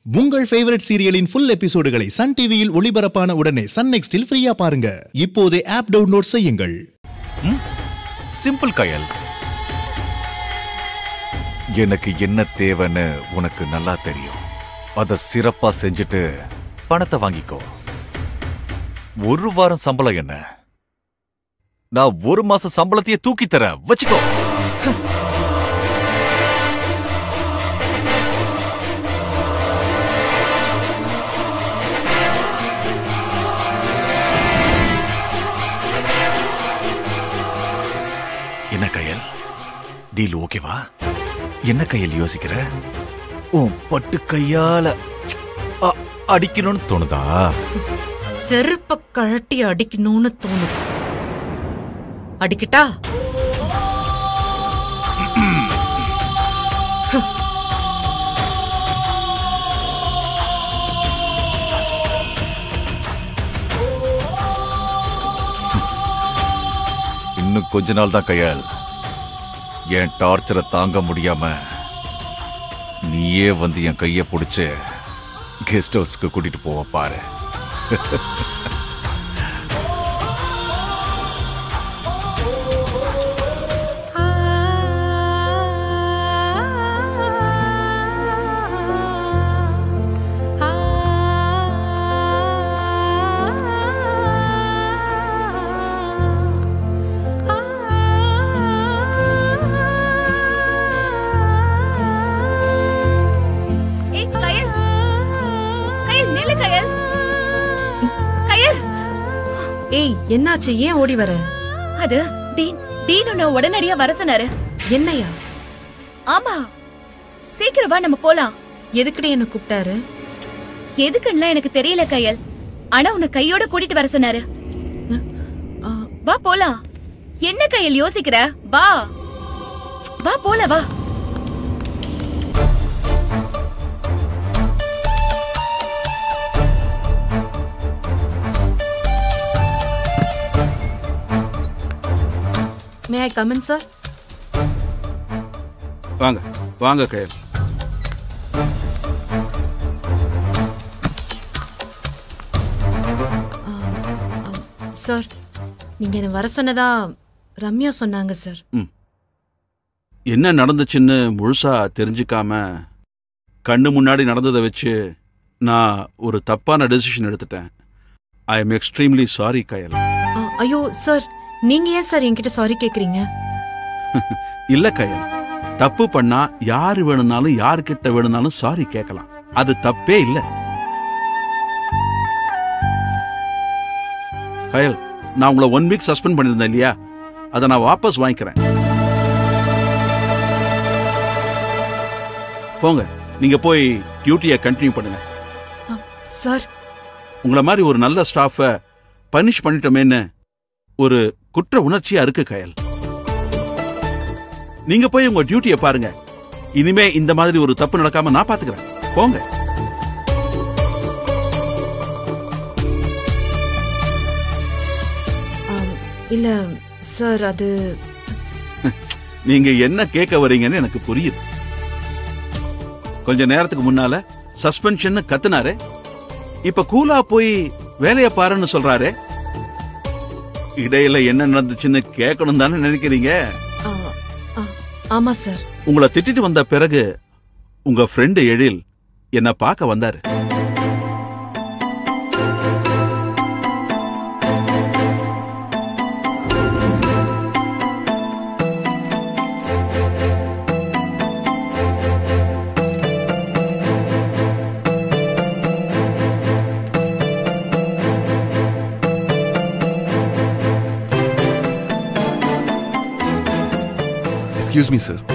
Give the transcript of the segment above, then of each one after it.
உங்கள் ஃபேவரட் சீரியலின் ஃபுல் எபிசோடுகளை சன் டிவியில் ஒளிபரப்பான உடனே சன் நெக்ஸ்டில் ஃப்ரீயா பாருங்க இப்போதே ஆப் டவுன்லோட் செய்யுங்கள் சிம்பிள் கயல் எனக்கு என்ன தேவைன்னு உனக்கு நல்லா தெரியும் அத சிறப்பா செஞ்சுட்டு பணத்தை வாங்கிக்கோ ஒரு வாரம் சம்பளம் என்ன நான் ஒரு மாசம் சம்பளத்தையே தூக்கி தரேன் வச்சுக்கோ என்ன கையல் டீல் ஓகேவா என்ன கையல் யோசிக்கிற உன் பட்டு கையால அ- அடிக்கணும்னு தோணுதா செருப்ப கழட்டி அடிக்கணும்னு தோணுது அடிக்கட்டா இன்னும் கொஞ்ச நாள் தான் கையால் என் டார்ச்சரை தாங்க முடியாம நீயே வந்து என் கைய பிடிச்சு கெஸ்ட் ஹவுஸ்க்கு கூட்டிட்டு போவ பாரு ஏய் கயல் கயல் நில்லு கயல் கயல் ஏய் என்னாச்சு ஏன் ஓடி வர அது டீன் டீன் உன்னை உடனடியா வர சொன்னாரு என்னையா ஆமா சீக்கிரம் வா நம்ம போலாம் எதுக்குடி என்ன கூப்பிட்டாரு எதுக்குன்னா எனக்கு தெரியல கயல் ஆனா உன்னை கையோட கூட்டிட்டு வர சொன்னாரு ஆ, வா போலாம் என்ன கையல் யோசிக்கிற வா வா போல வா மே ஐ கமன் சார் வாங்க வாங்க கயல் சார் நீங்க என்ன வர சொன்னதா ரம்யா சொன்னாங்க சார் என்ன நடந்துச்சுன்னு முழுசா தெரிஞ்சுக்காம கண்ணு முன்னாடி நடந்ததை வச்சு நான் ஒரு தப்பான டெசிஷன் எடுத்துட்டேன் I am extremely sorry Kayal ஆ, ஐயோ சார் நீங்க ஏன் சார் என்கிட்ட சாரி கேக்குறீங்க இல்ல கயல் தப்பு பண்ணா யாரு வேணும்னாலும் யாருக்கிட்ட வேணும்னாலும் சாரி கேட்கலாம் அது தப்பே இல்ல கயல் நான் உங்களை ஒன் வீக் சஸ்பெண்ட் பண்ணியிருந்தேன் இல்லையா அதை நான் வாபஸ் வாங்கிக்கிறேன் போங்க நீங்க போய் டியூட்டியை கண்டினியூ பண்ணுங்க ஆ, சார் உங்களை மாதிரி ஒரு நல்ல ஸ்டாஃபை பனிஷ் பண்ணிட்டோமேன்னு ஒரு குற்ற உணர்ச்சியா இருக்கு கயல் நீங்க போய் உங்க டியூட்டியை பாருங்க இனிமே இந்த மாதிரி ஒரு தப்பு நடக்காம நான் பாத்துக்கிறேன் போங்க ஆ, இல்ல சார் அது நீங்க என்ன கேட்க வரீங்கன்னு எனக்கு புரியுது கொஞ்ச நேரத்துக்கு முன்னால சஸ்பென்ஷன் கத்துனாரே இப்ப கூலா போய் வேலைய பாருன்னு சொல்றாரே இடையில என்ன நடந்துச்சுன்னு கேட்கணும் தானே நினைக்கிறீங்க ஆ, ஆ, ஆமா சார் உங்களை திட்டிட்டு வந்த பிறகு உங்க ஃப்ரெண்டு எழில் என்ன பார்க்க வந்தாரு எக்ஸ்கியூஸ் மீ சார்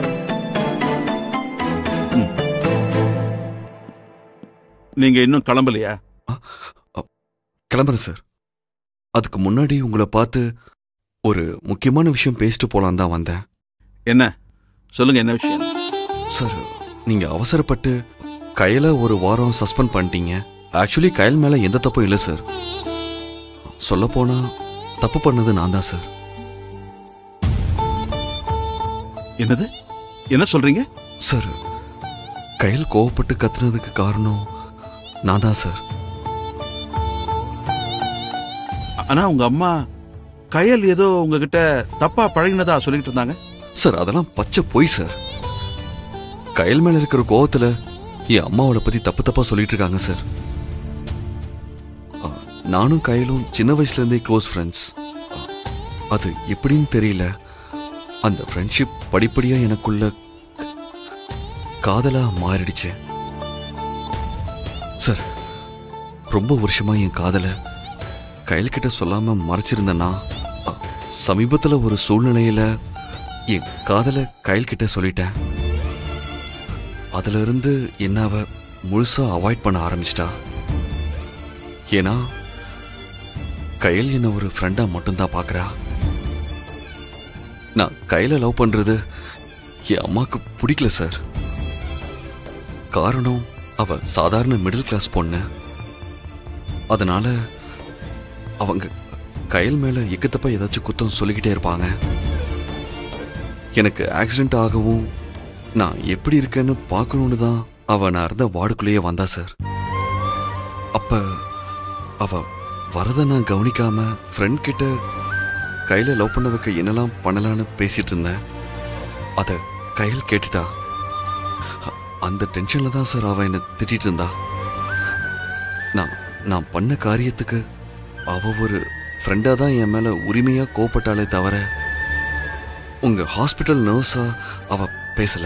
நீங்க இன்னும் கிளம்பலையா கிளம்புறேன் சார் அதுக்கு முன்னாடி உங்களை பார்த்து ஒரு முக்கியமான விஷயம் பேசிட்டு போலான் தான் வந்தேன் என்ன சொல்லுங்க என்ன விஷயம் சார் நீங்க அவசரப்பட்டு கையில ஒரு வாரம் சஸ்பெண்ட் பண்ணிட்டீங்க ஆக்சுவலி கயல் மேல எந்த தப்பும் இல்லை சார் சொல்ல போனா தப்பு பண்ணது நான் தான் சார் என்னது என்ன சொல்றீங்க சார் கையில் கோவப்பட்டு கத்துனதுக்கு காரணம் நான் தான் சார் ஆனா உங்க அம்மா கையல் ஏதோ உங்ககிட்ட தப்பா பழகினதா சொல்லிட்டு இருந்தாங்க சார் அதெல்லாம் பச்சை பொய் சார் கையில் மேல இருக்கிற கோவத்துல என் அம்மாவோட பத்தி தப்பு தப்பா சொல்லிட்டு இருக்காங்க சார் ஆ, நானும் கையிலும் சின்ன வயசுல இருந்தே க்ளோஸ் ஃப்ரெண்ட்ஸ் அது எப்படின்னு தெரியல அந்த ஃப்ரெண்ட்ஷிப் படிப்படியா எனக்குள்ள காதலா மாறிடுச்சு சார் ரொம்ப வருஷமா என் காதலை கையில் கிட்ட சொல்லாம மறைச்சிருந்தேன்னா அ, சமீபத்துல ஒரு சூழ்நிலையில என் காதலை கையில் கிட்ட சொல்லிட்டேன் அதுல இருந்து என்ன அவ முழுசா அவாய்ட் பண்ண ஆரம்பிச்சிட்டா ஏன்னா கையில் என்ன ஒரு ஃப்ரெண்டா மட்டும்தான் பார்க்கறா நான் கையில லவ் பண்றது என் அம்மாக்கு பிடிக்கல சார் காரணம் அவ சாதாரண மிடில் கிளாஸ் பொண்ணு அதனால அவங்க கையில் மேல எக்கத்தப்ப ஏதாச்சும் குத்தம் சொல்லிக்கிட்டே இருப்பாங்க எனக்கு ஆக்சிடென்ட் ஆகவும் நான் எப்படி இருக்கேன்னு பார்க்கணும்னு தான் அவ நான் இருந்த வார்டுக்குள்ளேயே வந்தா சார் அப்ப அவ வரத நான் கவனிக்காம ஃப்ரெண்ட் கிட்ட கையில லவ் பண்ண வைக்க என்னெல்லாம் பண்ணலான்னு பேசிட்டு இருந்தேன் அத கையில் கேட்டுட்டா அ- அந்த டென்ஷன்ல தான் சார் அவ என்ன திட்டிட்டு இருந்தா நான் நான் பண்ண காரியத்துக்கு அவ ஒரு ஃப்ரெண்டா தான் என் மேல உரிமையா கோபப்பட்டாலே தவிர உங்க ஹாஸ்பிட்டல் நர்ஸா அவ பேசல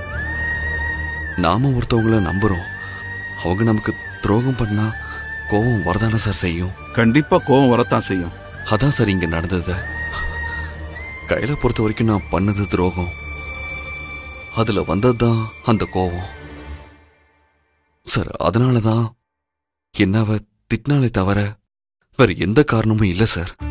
நாம ஒருத்தவங்கள நம்புறோம் அவங்க நமக்கு துரோகம் பண்ணா கோபம் வரதானே சார் செய்யும் கண்டிப்பா கோவம் வரத்தான் செய்யும் அதான் சார் இங்க நடந்தது கையில பொறுத்த வரைக்கும் நான் பண்ணது துரோகம் அதுல வந்ததுதான் அந்த கோபம் சார் அதனால தான் என்ன அவ திட்டினாலே தவிர வேற எந்த காரணமும் இல்லை சார்